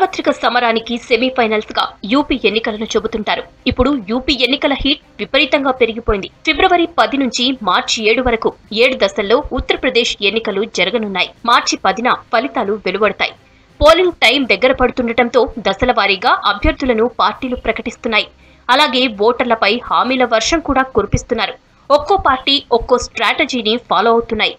సార్వత్రిక సమరానికి సెమీఫైనల్స్ గా యూపీ ఎన్నికలను చెబుతుంటారు ఇప్పుడు యూపీ ఎన్నికల హీట్ విపరీతంగా పెరిగిపోయింది ఫిబ్రవరి పది నుంచి మార్చి ఏడు వరకు ఏడు దశల్లో ఉత్తరప్రదేశ్ ఎన్నికలు జరగనున్నాయి మార్చి పదిన ఫలితాలు వెలువడతాయి పోలింగ్ టైం దగ్గర పడుతుండటంతో దశల వారీగా అభ్యర్థులను పార్టీలు ప్రకటిస్తున్నాయి అలాగే ఓటర్లపై హామీల వర్షం కూడా కురిపిస్తున్నారు ఒక్కో పార్టీ ఒక్కో స్ట్రాటజీని ఫాలో అవుతున్నాయి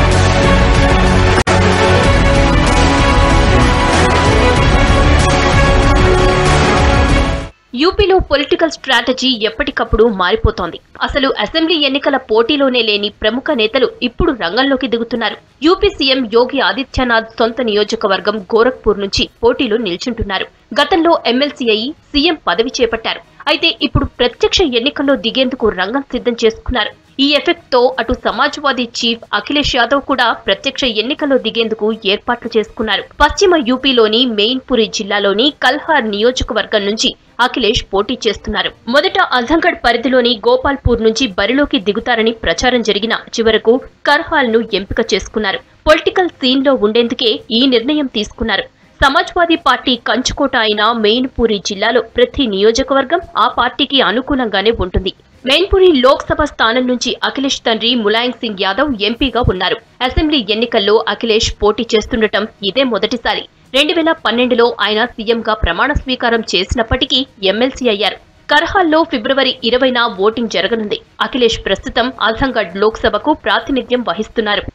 యూపీలో పొలిటికల్ స్ట్రాటజీ ఎప్పటికప్పుడు మారిపోతోంది అసలు అసెంబ్లీ ఎన్నికల పోటీలోనే లేని ప్రముఖ నేతలు ఇప్పుడు రంగంలోకి దిగుతున్నారు యూపీ సీఎం యోగి ఆదిత్యనాథ్ సొంత నియోజకవర్గం గోరఖ్పూర్ నుంచి పోటీలో నిల్చుంటున్నారు గతంలో ఎమ్మెల్సీ అయి సీఎం పదవి చేపట్టారు అయితే ఇప్పుడు ప్రత్యక్ష ఎన్నికల్లో దిగేందుకు రంగం సిద్ధం చేసుకున్నారు ఈ ఎఫెక్ట్ తో అటు సమాజ్వాదీ చీఫ్ అఖిలేష్ యాదవ్ కూడా ప్రత్యక్ష ఎన్నికల్లో దిగేందుకు ఏర్పాట్లు చేసుకున్నారు పశ్చిమ యూపీలోని మెయిన్పురి జిల్లాలోని కల్హార్ నియోజకవర్గం నుంచి అఖిలేష్ పోటీ చేస్తున్నారు మొదట అజంగఢ్ పరిధిలోని గోపాల్పూర్ నుంచి బరిలోకి దిగుతారని ప్రచారం జరిగిన చివరకు కర్హాల్ ను ఎంపిక చేసుకున్నారు పొలిటికల్ సీన్ లో ఉండేందుకే ఈ నిర్ణయం తీసుకున్నారు సమాజ్వాదీ పార్టీ కంచుకోట అయిన మెయిన్పూరి జిల్లాలో ప్రతి నియోజకవర్గం ఆ పార్టీకి అనుకూలంగానే ఉంటుంది మెయిన్పురి లోక్సభ స్థానం నుంచి అఖిలేష్ తండ్రి ములాయం సింగ్ యాదవ్ ఎంపీగా ఉన్నారు అసెంబ్లీ ఎన్నికల్లో అఖిలేష్ పోటీ చేస్తుండటం ఇదే మొదటిసారి రెండు వేల పన్నెండులో ఆయన సీఎంగా ప్రమాణ స్వీకారం చేసినప్పటికీ ఎమ్మెల్సీ అయ్యారు కర్హాల్లో ఫిబ్రవరి ఇరవైన ఓటింగ్ జరగనుంది అఖిలేష్ ప్రస్తుతం ఆజంగఢ్ లోక్సభకు ప్రాతినిధ్యం వహిస్తున్నారు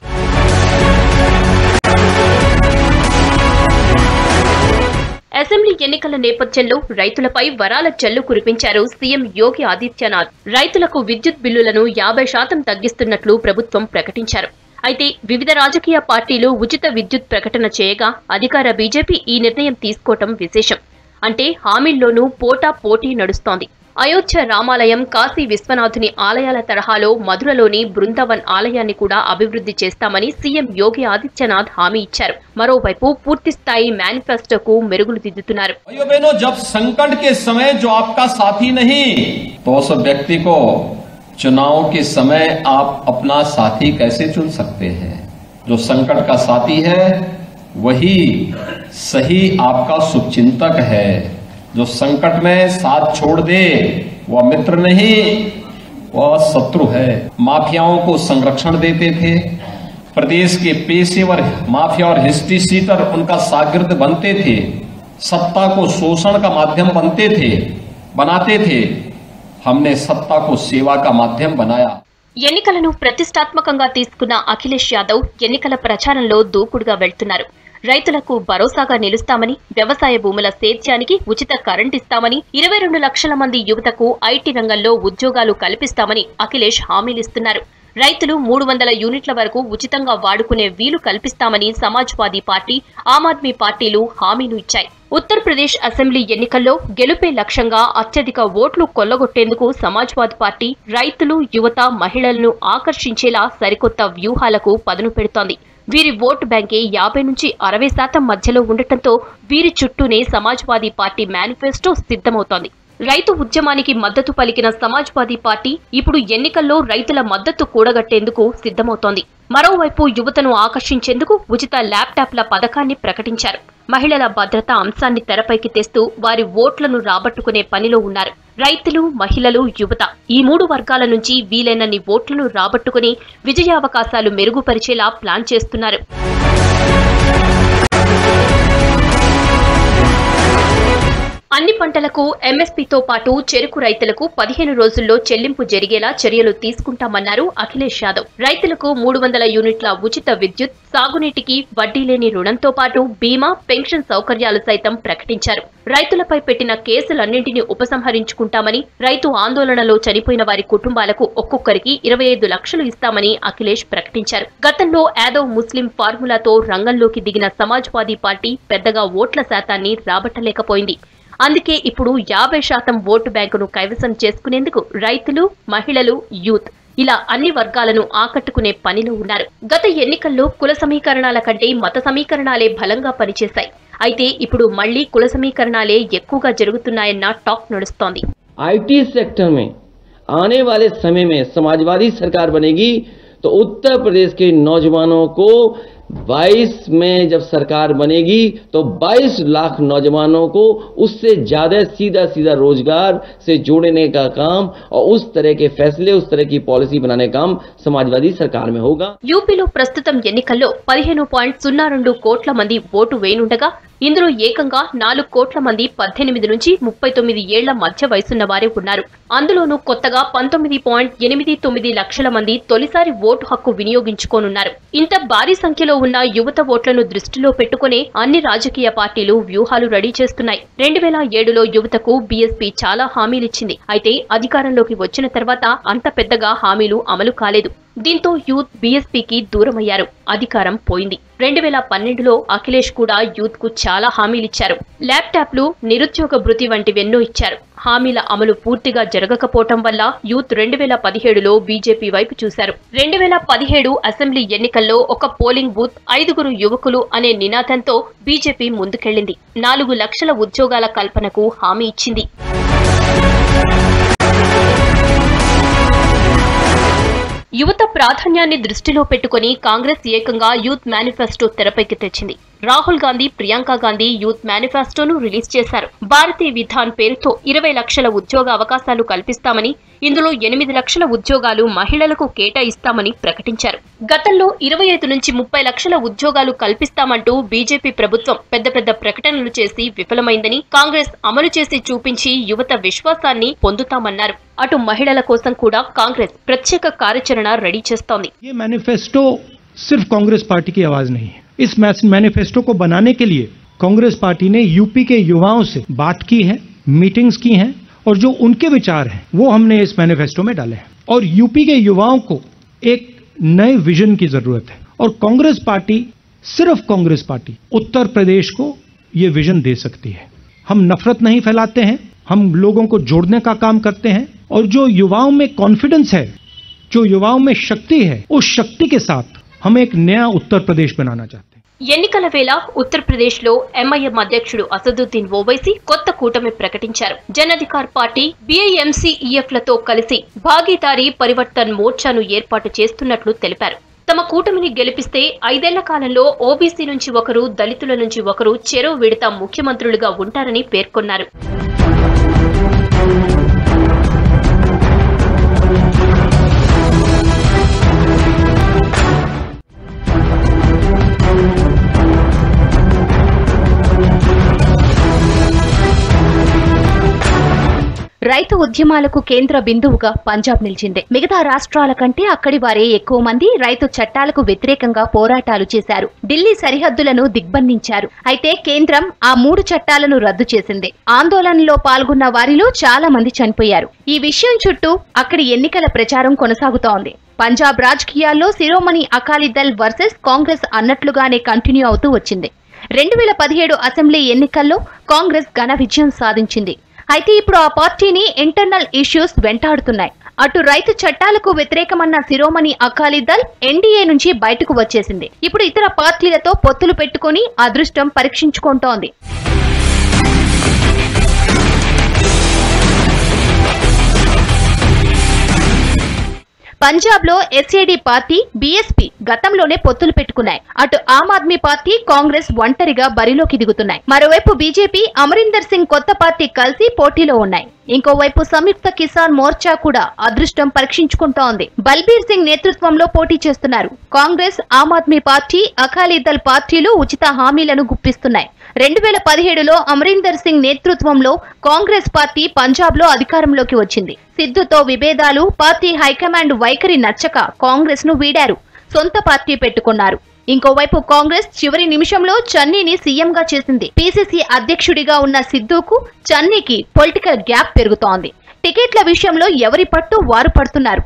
అసెంబ్లీ ఎన్నికల నేపథ్యంలో రైతులపై వరాల జల్లు కురిపించారు సీఎం యోగి ఆదిత్యనాథ్ రైతులకు విద్యుత్ బిల్లులను యాభై శాతం తగ్గిస్తున్నట్లు ప్రభుత్వం ప్రకటించారు అయితే వివిధ రాజకీయ పార్టీలు ఉచిత విద్యుత్ ప్రకటన చేయగా అధికార బీజేపీ ఈ నిర్ణయం తీసుకోవటం విశేషం అంటే హామీల్లోనూ పోటా పోటీ నడుస్తోంది అయోధ్య రామాలయం కాశీ విశ్వనాథుని ఆలయాల తరహాలో మధురలోని బృందావన్ ఆలయాన్ని కూడా అభివృద్ధి చేస్తామని సీఎం యోగి ఆదిత్యనాథ్ హామీ ఇచ్చారు మరోవైపు పూర్తిస్థాయి మేనిఫెస్టోకు మెరుగులు దిద్దుతున్నారు भाइयों बहनों जब संकट के समय जो आपका साथी नहीं तो उस व्यक्ति को चुनाव के समय आप अपना साथी कैसे चुन सकते हैं जो संकट का साथी है वही सही आपका शुभचिंतक है जो संकट में साथ छोड़ दे वह मित्र नहीं वह शत्रु है माफियाओं को संरक्षण देते थे प्रदेश के पेशेवर माफिया और हिस्ट्री सीटर उनका शागिर्द बनते थे सत्ता को शोषण का माध्यम बनते थे बनाते थे हमने सत्ता को सेवा का माध्यम बनाया ఎన్నికలను ప్రతిష్టాత్మకంగా తీసుకున్న అఖిలేష్ యాదవ్ ఎన్నికల ప్రచారంలో దూకుడుగా వెళ్తున్నారు రైతులకు భరోసాగా నిలుస్తామని వ్యవసాయ భూముల సేద్యానికి ఉచిత కరెంట్ ఇస్తామని ఇరవై రెండు లక్షల మంది యువతకు ఐటీ రంగంలో ఉద్యోగాలు కల్పిస్తామని అఖిలేష్ హామీలిస్తున్నారు రైతులు మూడు వందల యూనిట్ల వరకు ఉచితంగా వాడుకునే వీలు కల్పిస్తామని సమాజ్వాదీ పార్టీ ఆమ్ ఆద్మీ పార్టీలు హామీలు ఇచ్చాయి ఉత్తరప్రదేశ్ అసెంబ్లీ ఎన్నికల్లో గెలుపే లక్ష్యంగా అత్యధిక ఓట్లు కొల్లగొట్టేందుకు సమాజ్వాదీ పార్టీ రైతులు యువత మహిళలను ఆకర్షించేలా సరికొత్త వ్యూహాలకు పదును పెడుతోంది వీరి ఓటు బ్యాంకే యాభై నుంచి అరవై శాతం మధ్యలో ఉండటంతో వీరి చుట్టూనే సమాజ్వాదీ పార్టీ మేనిఫెస్టో సిద్ధమవుతోంది రైతు ఉద్యమానికి మద్దతు పలికిన సమాజ్వాదీ పార్టీ ఇప్పుడు ఎన్నికల్లో రైతుల మద్దతు కూడగట్టేందుకు సిద్ధమవుతోంది మరోవైపు యువతను ఆకర్షించేందుకు ఉచిత ల్యాప్టాప్ల పథకాన్ని ప్రకటించారు మహిళల భద్రత అంశాన్ని తెరపైకి తెస్తూ వారి ఓట్లను రాబట్టుకునే పనిలో ఉన్నారు రైతులు మహిళలు యువత ఈ మూడు వర్గాల నుంచి వీలైనన్ని ఓట్లను రాబట్టుకుని విజయావకాశాలు మెరుగుపరిచేలా ప్లాన్ చేస్తున్నారు అన్ని పంటలకు ఎంఎస్పీతో పాటు చెరుకు రైతులకు పదిహేను రోజుల్లో చెల్లింపు జరిగేలా చర్యలు తీసుకుంటామన్నారు అఖిలేష్ యాదవ్ రైతులకు మూడు వందల యూనిట్ల ఉచిత విద్యుత్ సాగునీటికి వడ్డీ లేని రుణంతో పాటు బీమా పెన్షన్ సౌకర్యాలు సైతం ప్రకటించారు రైతులపై పెట్టిన కేసులన్నింటినీ ఉపసంహరించుకుంటామని రైతు ఆందోళనలో చనిపోయిన వారి కుటుంబాలకు ఒక్కొక్కరికి ఇరవై ఐదు లక్షలు ఇస్తామని అఖిలేష్ ప్రకటించారు గతంలో యాదవ్ ముస్లిం ఫార్ములాతో రంగంలోకి దిగిన సమాజ్వాదీ పార్టీ పెద్దగా ఓట్ల శాతాన్ని రాబట్టలేకపోయింది అందుకే ఇప్పుడు యాభై శాతం ఓటు బ్యాంకును కైవసం చేసుకునేందుకు రైతులు మహిళలు యూత్ ఇలా అన్ని వర్గాలను ఆకట్టుకునే పనిలో ఉన్నారు గత ఎన్నికల్లో కుల సమీకరణాల కంటే మత సమీకరణాలే బలంగా పనిచేశాయి అయితే ఇప్పుడు మళ్లీ కుల సమీకరణాలే ఎక్కువగా జరుగుతున్నాయన్న టాక్ నడుస్తోంది आईटी सेक्टर में आने वाले समय में समाजवादी सरकार बनेगी तो उत्तर प्रदेश के नौजवानों को 22 में जब सरकार बनेगी तो 22 लाख नौजवानों को उससे ज्यादा सीधा सीधा रोजगार से जोड़ने का काम और उस तरह के फैसले उस तरह की पॉलिसी बनाने का काम समाजवादी सरकार में होगा యూపీలో ప్రస్తుతం ఎన్నికల్లో పదిహేను పాయింట్ సున్నా రెండు కోట్ల మంది ఓటు వేయనుండగా ఇందులో ఏకంగా నాలుగు కోట్ల మంది పద్దెనిమిది నుంచి ముప్పై తొమ్మిది ఏళ్ల మధ్య వయసున్న వారే ఉన్నారు అందులోనూ కొత్తగా పంతొమ్మిది పాయింట్ ఎనిమిది తొమ్మిది లక్షల మంది తొలిసారి ఓటు హక్కు వినియోగించుకోనున్నారు ఇంత భారీ సంఖ్యలో ఉన్న యువత ఓట్లను దృష్టిలో పెట్టుకునే అన్ని రాజకీయ పార్టీలు వ్యూహాలు రెడీ చేస్తున్నాయి రెండు వేల ఏడులో యువతకు బీఎస్పీ చాలా హామీలిచ్చింది అయితే అధికారంలోకి వచ్చిన తర్వాత అంత పెద్దగా హామీలు అమలు కాలేదు దీంతో యూత్ బీఎస్పీకి దూరమయ్యారు అధికారం పోయింది రెండు వేల పన్నెండులో అఖిలేష్ కూడా యూత్ కు చాలా హామీలిచ్చారు ల్యాప్టాప్లు నిరుద్యోగ భృతి వంటివెన్నో ఇచ్చారు హామీల అమలు పూర్తిగా జరగకపోవటం వల్ల యూత్ రెండు వేల పదిహేడులో బీజేపీ వైపు చూశారు రెండు వేల పదిహేడు అసెంబ్లీ ఎన్నికల్లో ఒక పోలింగ్ బూత్ ఐదుగురు యువకులు అనే నినాదంతో బీజేపీ ముందుకెళ్లింది నాలుగు లక్షల ఉద్యోగాల కల్పనకు హామీ ఇచ్చింది యువత ప్రాధాన్యాన్ని దృష్టిలో పెట్టుకుని కాంగ్రెస్ ఏకంగా యూత్ మేనిఫెస్టో తెరపైకి తెచ్చింది రాహుల్ గాంధీ ప్రియాంక గాంధీ యూత్ మేనిఫెస్టోను రిలీజ్ చేశారు భారతీయ విధాన్ పేరుతో ఇరవై లక్షల ఉద్యోగ అవకాశాలు కల్పిస్తామని ఇందులో ఎనిమిది లక్షల ఉద్యోగాలు మహిళలకు కేటాయిస్తామని ప్రకటించారు గతంలో ఇరవై ఐదు నుంచి ముప్పై లక్షల ఉద్యోగాలు కల్పిస్తామంటూ బీజేపీ ప్రభుత్వం పెద్ద పెద్ద ప్రకటనలు చేసి విఫలమైందని కాంగ్రెస్ అమలు చేసి చూపించి యువత విశ్వాసాన్ని పొందుతామన్నారు అటు మహిళల కోసం కూడా కాంగ్రెస్ ప్రత్యేక కార్యాచరణ రెడీ చేస్తోంది ये मैनिफेस्टो सिर्फ कांग्रेस पार्टी की आवाज नहीं है इस मैनिफेस्टो को बनाने के लिए कांग्रेस पार्टी ने यूपी के युवाओं से बात की है मीटिंग्स की हैं और जो उनके विचार हैं वो हमने इस मैनिफेस्टो में डाले हैं और यूपी के युवाओं को एक नए विजन की जरूरत है और कांग्रेस पार्टी सिर्फ कांग्रेस पार्टी उत्तर प्रदेश को ये विजन दे सकती है हम नफरत नहीं फैलाते हैं हम लोगों को जोड़ने का काम करते हैं और जो युवाओं में कॉन्फिडेंस है जो युवाओं में शक्ति है उस शक्ति के साथ हम एक नया उत्तर प्रदेश बनाना चाहते हैं ఎన్నికల వేళ ఉత్తరప్రదేశ్ లో ఎంఐఎం అధ్యక్షుడు అసదుద్దీన్ ఓవైసీ కొత్త కూటమి ప్రకటించారు జన్ అధికార్ పార్టీ బీఐఎంసీఈఎఫ్ లతో కలిసి భాగీదారీ పరివర్తన్ మోర్చాను ఏర్పాటు చేస్తున్నట్లు తెలిపారు తమ కూటమిని గెలిపిస్తే ఐదేళ్ల కాలంలో ఓబీసీ నుంచి ఒకరు దళితుల నుంచి ఒకరు చెరో విడత ముఖ్యమంత్రులుగా ఉంటారని పేర్కొన్నారు రైతు ఉద్యమాలకు కేంద్ర బిందువుగా పంజాబ్ నిలిచింది మిగతా రాష్ట్రాల కంటే అక్కడి వారే ఎక్కువ మంది రైతు చట్టాలకు వ్యతిరేకంగా పోరాటాలు చేశారు ఢిల్లీ సరిహద్దులను దిగ్బంధించారు అయితే కేంద్రం ఆ మూడు చట్టాలను రద్దు చేసింది ఆందోళనలో పాల్గొన్న వారిలో చాలా మంది చనిపోయారు ఈ విషయం చుట్టూ అక్కడి ఎన్నికల ప్రచారం కొనసాగుతోంది పంజాబ్ రాజకీయాల్లో శిరోమణి అకాలీదల్ వర్సెస్ కాంగ్రెస్ అన్నట్లుగానే కంటిన్యూ అవుతూ వచ్చింది రెండు వేల పదిహేడు అసెంబ్లీ ఎన్నికల్లో కాంగ్రెస్ ఘన విజయం సాధించింది అయితే ఇప్పుడు ఆ పార్టీని ఇంటర్నల్ ఇష్యూస్ వెంటాడుతున్నాయి అటు రైతు చట్టాలకు వ్యతిరేకమన్న శిరోమణి అకాలీదల్ ఎన్డీఏ నుంచి బయటకు వచ్చేసింది ఇప్పుడు ఇతర పార్టీలతో పొత్తులు పెట్టుకుని అదృష్టం పరీక్షించుకుంటోంది పంజాబ్ లో ఎస్ఏడి పార్టీ బీఎస్పీ గతంలోనే పొత్తులు పెట్టుకున్నాయి అటు ఆమ్ ఆద్మీ పార్టీ కాంగ్రెస్ ఒంటరిగా బరిలోకి దిగుతున్నాయి మరోవైపు బీజేపీ అమరీందర్ సింగ్ కొత్త పార్టీ కలిసి పోటీలో ఉన్నాయి ఇంకోవైపు సంయుక్త కిసాన్ మోర్చా కూడా అదృష్టం పరీక్షించుకుంటోంది బల్బీర్ సింగ్ నేతృత్వంలో పోటీ చేస్తున్నారు కాంగ్రెస్ ఆమ్ ఆద్మీ పార్టీ అకాలీదల్ పార్టీలు ఉచిత హామీలను గుప్పిస్తున్నాయి రెండు వేల పదిహేడులో అమరీందర్ సింగ్ నేతృత్వంలో కాంగ్రెస్ పార్టీ పంజాబ్ లో అధికారంలోకి వచ్చింది సిద్ధుతో విభేదాలు పార్టీ హైకమాండ్ వైఖరి నచ్చక కాంగ్రెస్ ను వీడారు సొంత పార్టీ పెట్టుకున్నారు ఇంకోవైపు కాంగ్రెస్ చివరి నిమిషంలో చన్నీని సీఎంగా చేసింది పీసీసీ అధ్యక్షుడిగా ఉన్న సిద్ధుకు చన్నీకి పొలిటికల్ గ్యాప్ పెరుగుతోంది టికెట్ల విషయంలో ఎవరి పట్టు వారు పడుతున్నారు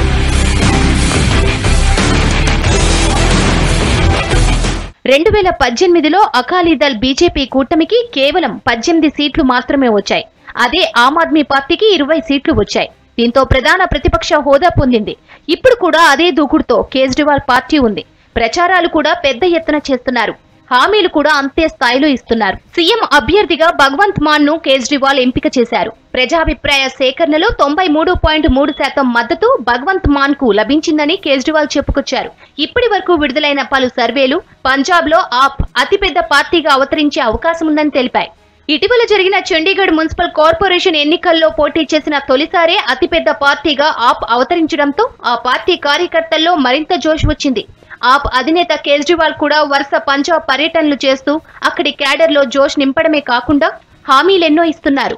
రెండు వేల పద్దెనిమిదిలో అకాలీదల్ బీజేపీ కూటమికి కేవలం పద్దెనిమిది సీట్లు మాత్రమే వచ్చాయి అదే ఆమ్ ఆద్మీ పార్టీకి ఇరవై సీట్లు వచ్చాయి దీంతో ప్రధాన ప్రతిపక్ష హోదా పొందింది ఇప్పుడు కూడా అదే దూకుడుతో కేజ్రీవాల్ పార్టీ ఉంది ప్రచారాలు కూడా పెద్ద ఎత్తున చేస్తున్నారు హామీలు కూడా అంతే స్థాయిలో ఇస్తున్నారు సీఎం అభ్యర్థిగా భగవంత్ మాన్ ను కేజ్రీవాల్ ఎంపిక చేశారు ప్రజాభిప్రాయ సేకరణలో తొంభై మూడు పాయింట్ మూడు శాతం మద్దతు భగవంత్ మాన్ కు లభించిందని కేజ్రీవాల్ చెప్పుకొచ్చారు ఇప్పటి వరకు విడుదలైన పలు సర్వేలు పంజాబ్ లో ఆప్ అతిపెద్ద పార్టీగా అవతరించే అవకాశం ఉందని తెలిపాయి ఇటీవల జరిగిన చండీగఢ్ మున్సిపల్ కార్పొరేషన్ ఎన్నికల్లో పోటీ చేసిన తొలిసారే అతిపెద్ద పార్టీగా ఆప్ అవతరించడంతో ఆ పార్టీ కార్యకర్తల్లో మరింత జోష్ వచ్చింది ఆప్ అధినేత కేజ్రీవాల్ కూడా వరుస పంజాబ్ పర్యటనలు చేస్తూ అక్కడి క్యాడర్లో జోష్ నింపడమే కాకుండా హామీలెన్నో ఇస్తున్నారు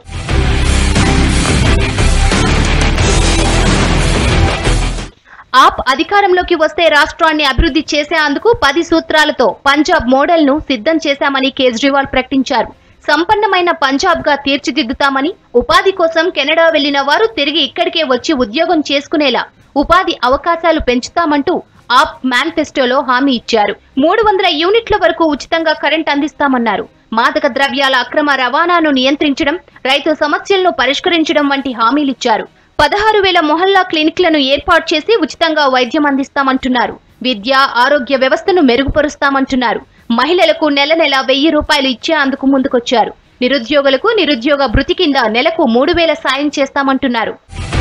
ఆప్ అధికారంలోకి వస్తే రాష్ట్రాన్ని అభివృద్ధి చేసేందుకు పది సూత్రాలతో పంజాబ్ మోడల్ ను సిద్ధం చేశామని కేజ్రీవాల్ ప్రకటించారు సంపన్నమైన పంజాబ్ గా తీర్చిదిద్దుతామని ఉపాధి కోసం కెనడా వెళ్లిన వారు తిరిగి ఇక్కడికే వచ్చి ఉద్యోగం చేసుకునేలా ఉపాధి అవకాశాలు పెంచుతామంటూ ఆప్ మేనిఫెస్టోలో హామీ ఇచ్చారు మూడు వందల యూనిట్ల వరకు ఉచితంగా కరెంట్ అందిస్తామన్నారు మాదక ద్రవ్యాల అక్రమ రవాణాను నియంత్రించడం రైతు సమస్యలను పరిష్కరించడం వంటి హామీలిచ్చారు పదహారు వేల మొహల్లా క్లినిక్లను ఏర్పాటు చేసి ఉచితంగా వైద్యం అందిస్తామంటున్నారు విద్య ఆరోగ్య వ్యవస్థను మెరుగుపరుస్తామంటున్నారు మహిళలకు నెల నెల వెయ్యి రూపాయలు ఇచ్చే అందుకు ముందుకొచ్చారు నిరుద్యోగులకు నిరుద్యోగ భృతి కింద నెలకు మూడు వేల సాయం చేస్తామంటున్నారు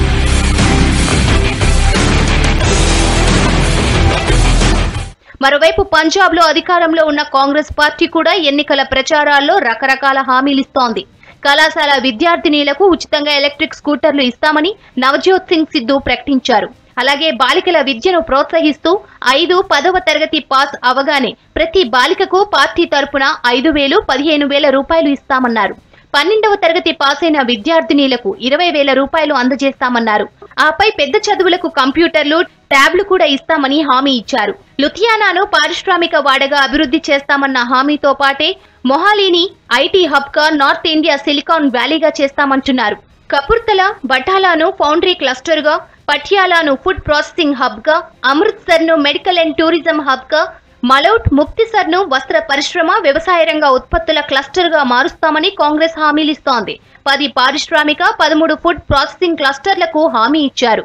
మరోవైపు పంజాబ్ లో అధికారంలో ఉన్న కాంగ్రెస్ పార్టీ కూడా ఎన్నికల ప్రచారాల్లో రకరకాల హామీలిస్తోంది కళాశాల విద్యార్థినీలకు ఉచితంగా ఎలక్ట్రిక్ స్కూటర్లు ఇస్తామని నవజోత్ సింగ్ సిద్ధు ప్రకటించారు అలాగే బాలికల విద్యను ప్రోత్సహిస్తూ ఐదు పదవ తరగతి పాస్ అవగానే ప్రతి బాలికకు పార్టీ తరపున ఐదు వేలు పదిహేను వేల రూపాయలు ఇస్తామన్నారు పన్నెండవ తరగతి పాస్ అయిన విద్యార్థినీలకు ఇరవై వేల రూపాయలు అందజేస్తామన్నారు ఆపై పెద్ద చదువులకు కంప్యూటర్లు ట్యాబ్లు కూడా ఇస్తామని హామీ ఇచ్చారు లుథియానాను పారిశ్రామిక వాడగా అభివృద్ధి చేస్తామన్న హామీతో పాటే మొహాలీని ఐటీ హబ్ గా నార్త్ ఇండియా సిలికాన్ వ్యాలీగా చేస్తామంటున్నారు కపుర్తల బఠాలాను ఫౌండరీ క్లస్టర్ గా పటియాలాను ఫుడ్ ప్రాసెసింగ్ హబ్ గా అమృత్సర్ ను మెడికల్ అండ్ టూరిజం హబ్ గా మలౌట్ ముక్తిసర్ ను వస్త్ర పరిశ్రమ వ్యవసాయ రంగ ఉత్పత్తుల క్లస్టర్ గా మారుస్తామని కాంగ్రెస్ హామీలిస్తోంది పది పారిశ్రామిక పదమూడు ఫుడ్ ప్రాసెసింగ్ క్లస్టర్లకు హామీ ఇచ్చారు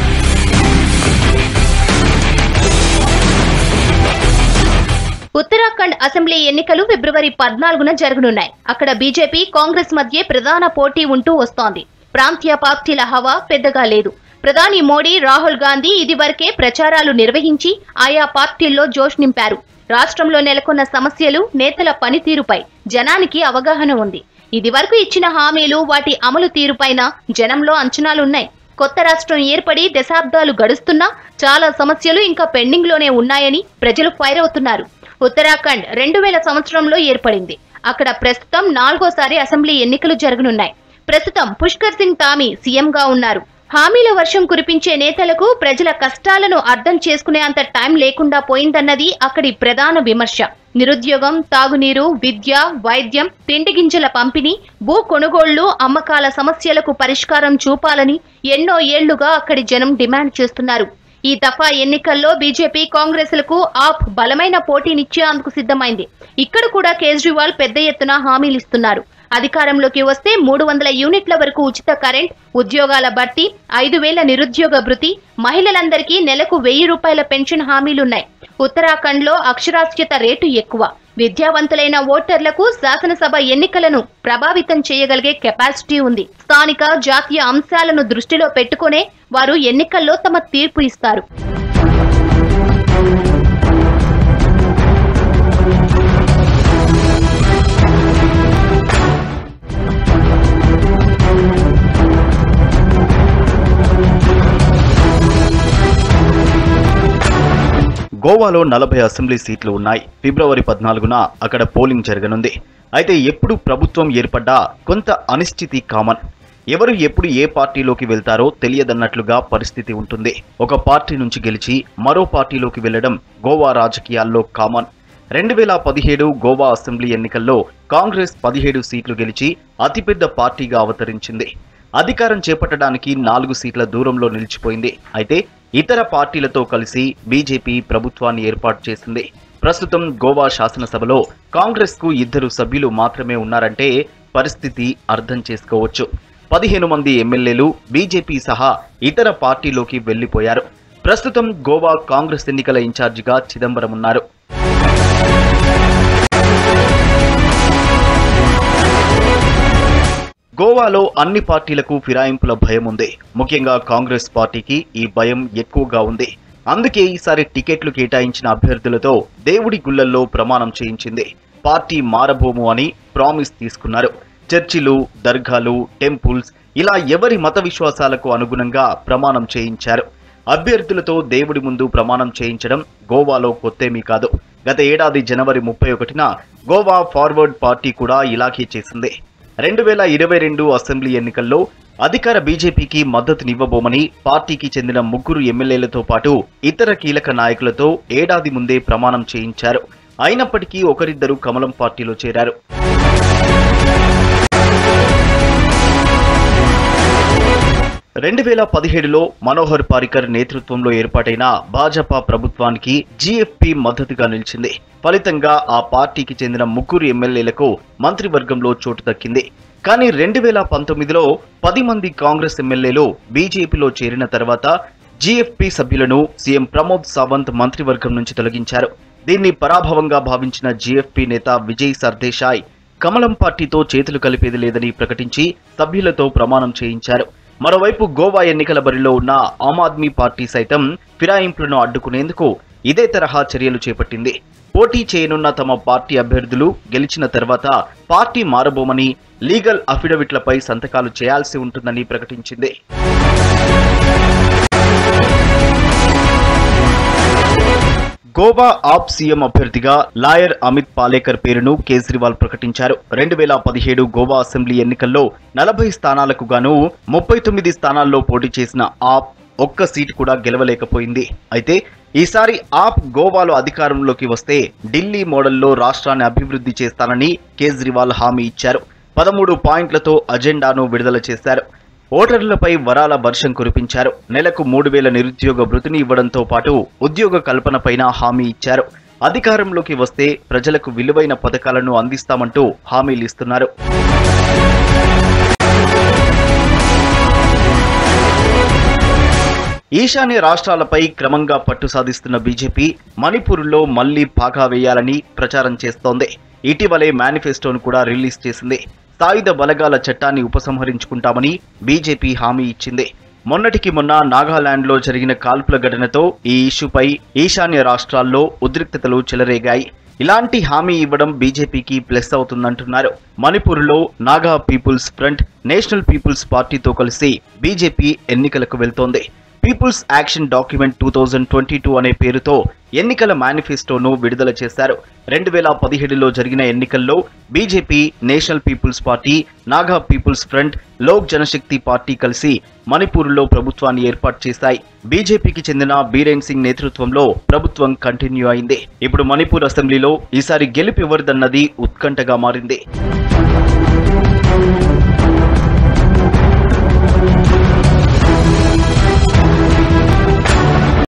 ఉత్తరాఖండ్ అసెంబ్లీ ఎన్నికలు ఫిబ్రవరి పద్నాలుగున జరగనున్నాయి అక్కడ బీజేపీ కాంగ్రెస్ మధ్య ప్రధాన పోటీ ఉంటూ వస్తోంది ప్రాంతీయ పార్టీల హవా పెద్దగా లేదు ప్రధాని మోడీ రాహుల్ గాంధీ ఇదివరకే ప్రచారాలు నిర్వహించి ఆయా పార్టీల్లో జోష్ నింపారు రాష్ట్రంలో నెలకొన్న సమస్యలు నేతల పనితీరుపై జనానికి అవగాహన ఉంది ఇదివరకు ఇచ్చిన హామీలు వాటి అమలు తీరుపైన జనంలో అంచనాలున్నాయి కొత్త రాష్ట్రం ఏర్పడి దశాబ్దాలు గడుస్తున్నా చాలా సమస్యలు ఇంకా పెండింగ్ లోనే ఉన్నాయని ప్రజలు ఫైర్ అవుతున్నారు ఉత్తరాఖండ్ రెండు వేల సంవత్సరంలో ఏర్పడింది అక్కడ ప్రస్తుతం నాలుగోసారి అసెంబ్లీ ఎన్నికలు జరగనున్నాయి ప్రస్తుతం పుష్కర్ సింగ్ తామి సీఎంగా ఉన్నారు హామీల వర్షం కురిపించే నేతలకు ప్రజల కష్టాలను అర్థం చేసుకునే అంత టైం లేకుండా పోయిందన్నది అక్కడి ప్రధాన విమర్శ నిరుద్యోగం తాగునీరు విద్య వైద్యం తిండి గింజల పంపిణీ భూ కొనుగోళ్లు అమ్మకాల సమస్యలకు పరిష్కారం చూపాలని ఎన్నో ఏళ్లుగా అక్కడి జనం డిమాండ్ చేస్తున్నారు ఈ దఫా ఎన్నికల్లో బీజేపీ కాంగ్రెస్లకు ఆప్ బలమైన పోటీనిచ్చేందుకు సిద్ధమైంది ఇక్కడ కూడా కేజ్రీవాల్ పెద్ద ఎత్తున హామీలిస్తున్నారు అధికారంలోకి వస్తే మూడు వందల యూనిట్ల వరకు ఉచిత కరెంట్ ఉద్యోగాల భర్తీ ఐదు వేల నిరుద్యోగ భృతి మహిళలందరికీ నెలకు వెయ్యి రూపాయల పెన్షన్ హామీలున్నాయి ఉత్తరాఖండ్ లో అక్షరాస్యత రేటు ఎక్కువ విద్యావంతులైన ఓటర్లకు శాసనసభ ఎన్నికలను ప్రభావితం చేయగలిగే కెపాసిటీ ఉంది స్థానిక జాతీయ అంశాలను దృష్టిలో పెట్టుకునే వారు ఎన్నికల్లో తమ తీర్పు ఇస్తారు గోవాలో నలభై అసెంబ్లీ సీట్లు ఉన్నాయి ఫిబ్రవరి పద్నాలుగున అక్కడ పోలింగ్ జరగనుంది అయితే ఎప్పుడు ప్రభుత్వం ఏర్పడ్డా కొంత అనిశ్చితి కామన్ ఎవరు ఎప్పుడు ఏ పార్టీలోకి వెళ్తారో తెలియదన్నట్లుగా పరిస్థితి ఉంటుంది ఒక పార్టీ నుంచి గెలిచి మరో పార్టీలోకి వెళ్లడం గోవా రాజకీయాల్లో కామన్ రెండు వేల పదిహేడు గోవా అసెంబ్లీ ఎన్నికల్లో కాంగ్రెస్ పదిహేడు సీట్లు గెలిచి అతిపెద్ద పార్టీగా అవతరించింది అధికారం చేపట్టడానికి నాలుగు సీట్ల దూరంలో నిలిచిపోయింది అయితే ఇతర పార్టీలతో కలిసి బీజేపీ ప్రభుత్వాన్ని ఏర్పాటు చేసింది ప్రస్తుతం గోవా శాసనసభలో కాంగ్రెస్ కు ఇద్దరు సభ్యులు మాత్రమే ఉన్నారంటే పరిస్థితి అర్థం చేసుకోవచ్చు పదిహేను మంది ఎమ్మెల్యేలు బీజేపీ సహా ఇతర పార్టీలోకి వెళ్లిపోయారు ప్రస్తుతం గోవా కాంగ్రెస్ ఎన్నికల ఇన్ఛార్జిగా చిదంబరం ఉన్నారు గోవాలో అన్ని పార్టీలకు ఫిరాయింపుల భయం ఉంది ముఖ్యంగా కాంగ్రెస్ పార్టీకి ఈ భయం ఎక్కువగా ఉంది అందుకే ఈసారి టికెట్లు కేటాయించిన అభ్యర్థులతో దేవుడి గుళ్ళల్లో ప్రమాణం చేయించింది పార్టీ మారబోము అని ప్రామిస్ తీసుకున్నారు చర్చిలు దర్గాలు టెంపుల్స్ ఇలా ఎవరి మత విశ్వాసాలకు అనుగుణంగా ప్రమాణం చేయించారు అభ్యర్థులతో దేవుడి ముందు ప్రమాణం చేయించడం గోవాలో కొత్తేమీ కాదు గత ఏడాది జనవరి ముప్పై ఒకటిన గోవా ఫార్వర్డ్ పార్టీ కూడా ఇలాగే చేసింది రెండు వేల ఇరవై రెండు అసెంబ్లీ ఎన్నికల్లో అధికార బీజేపీకి మద్దతునివ్వబోమని పార్టీకి చెందిన ముగ్గురు ఎమ్మెల్యేలతో పాటు ఇతర కీలక నాయకులతో ఏడాది ముందే ప్రమాణం చేయించారు అయినప్పటికీ ఒకరిద్దరు కమలం పార్టీలో చేరారు రెండు వేల పదిహేడులో మనోహర్ పారికర్ నేతృత్వంలో ఏర్పాటైన భాజపా ప్రభుత్వానికి జీఎఫ్పీ మద్దతుగా నిలిచింది ఫలితంగా ఆ పార్టీకి చెందిన ముగ్గురు ఎమ్మెల్యేలకు మంత్రివర్గంలో చోటు దక్కింది కానీ రెండు వేల పంతొమ్మిదిలో పది మంది కాంగ్రెస్ ఎమ్మెల్యేలు బీజేపీలో చేరిన తర్వాత జీఎఫ్పీ సభ్యులను సీఎం ప్రమోద్ సావంత్ మంత్రివర్గం నుంచి తొలగించారు దీన్ని పరాభవంగా భావించిన జీఎఫ్పీ నేత విజయ్ సర్దేశాయ్ కమలం పార్టీతో చేతులు కలిపేది లేదని ప్రకటించి సభ్యులతో ప్రమాణం చేయించారు మరోవైపు గోవా ఎన్నికల బరిలో ఉన్న ఆమ్ ఆద్మీ పార్టీ సైతం ఫిరాయింపులను అడ్డుకునేందుకు ఇదే తరహా చర్యలు చేపట్టింది పోటీ చేయనున్న తమ పార్టీ అభ్యర్థులు గెలిచిన తర్వాత పార్టీ మారబోమని లీగల్ అఫిడవిట్లపై సంతకాలు చేయాల్సి ఉంటుందని ప్రకటించింది గోవా ఆప్ సీఎం అభ్యర్థిగా లాయర్ అమిత్ పాలేకర్ పేరును కేజ్రీవాల్ ప్రకటించారు రెండు వేల పదిహేడు గోవా అసెంబ్లీ ఎన్నికల్లో నలభై స్థానాలకు గాను ముప్పై తొమ్మిది స్థానాల్లో పోటీ చేసిన ఆప్ ఒక్క సీటు కూడా గెలవలేకపోయింది అయితే ఈసారి ఆప్ గోవాలో అధికారంలోకి వస్తే ఢిల్లీ మోడల్లో రాష్ట్రాన్ని అభివృద్ధి చేస్తానని కేజ్రీవాల్ హామీ ఇచ్చారు పదమూడు పాయింట్లతో అజెండాను విడుదల చేశారు ఓటర్లపై వరాల వర్షం కురిపించారు నెలకు మూడు వేల నిరుద్యోగ భృతిని ఇవ్వడంతో పాటు ఉద్యోగ కల్పనపైన హామీ ఇచ్చారు అధికారంలోకి వస్తే ప్రజలకు విలువైన పథకాలను అందిస్తామంటూ హామీలు ఇస్తున్నారు ఈశాన్య రాష్ట్రాలపై క్రమంగా పట్టు సాధిస్తున్న బీజేపీ మణిపూర్లో మళ్లీ పాగా వేయాలని ప్రచారం చేస్తోంది ఇటీవలే మేనిఫెస్టోను కూడా రిలీజ్ చేసింది సాయుధ బలగాల చట్టాన్ని ఉపసంహరించుకుంటామని బీజేపీ హామీ ఇచ్చింది మొన్నటికి మొన్న నాగాలాండ్లో జరిగిన కాల్పుల ఘటనతో ఈ ఇష్యూపై ఈశాన్య రాష్ట్రాల్లో ఉద్రిక్తతలు చెలరేగాయి ఇలాంటి హామీ ఇవ్వడం బీజేపీకి ప్లస్ అవుతుందంటున్నారు మణిపూర్లో Naga People's Front National People's పార్టీతో కలిసి బీజేపీ ఎన్నికలకు వెళ్తోంది people's action document two thousand twenty two అనే పేరుతో ఎన్నికల మేనిఫెస్టోను విడుదల చేశారు రెండు వేల పదిహేడులో జరిగిన ఎన్నికల్లో BJP National People's Party Naga People's Front Lok Janshakti Party కలిసి మణిపూర్లో ప్రభుత్వాన్ని ఏర్పాటు చేశాయి బీజేపీకి చెందిన బీరేన్ సింగ్ నేతృత్వంలో ప్రభుత్వం కంటిన్యూ అయింది ఇప్పుడు మణిపూర్ అసెంబ్లీలో ఈసారి గెలుపు ఎవరిదన్నది ఉత్కంఠగా మారింది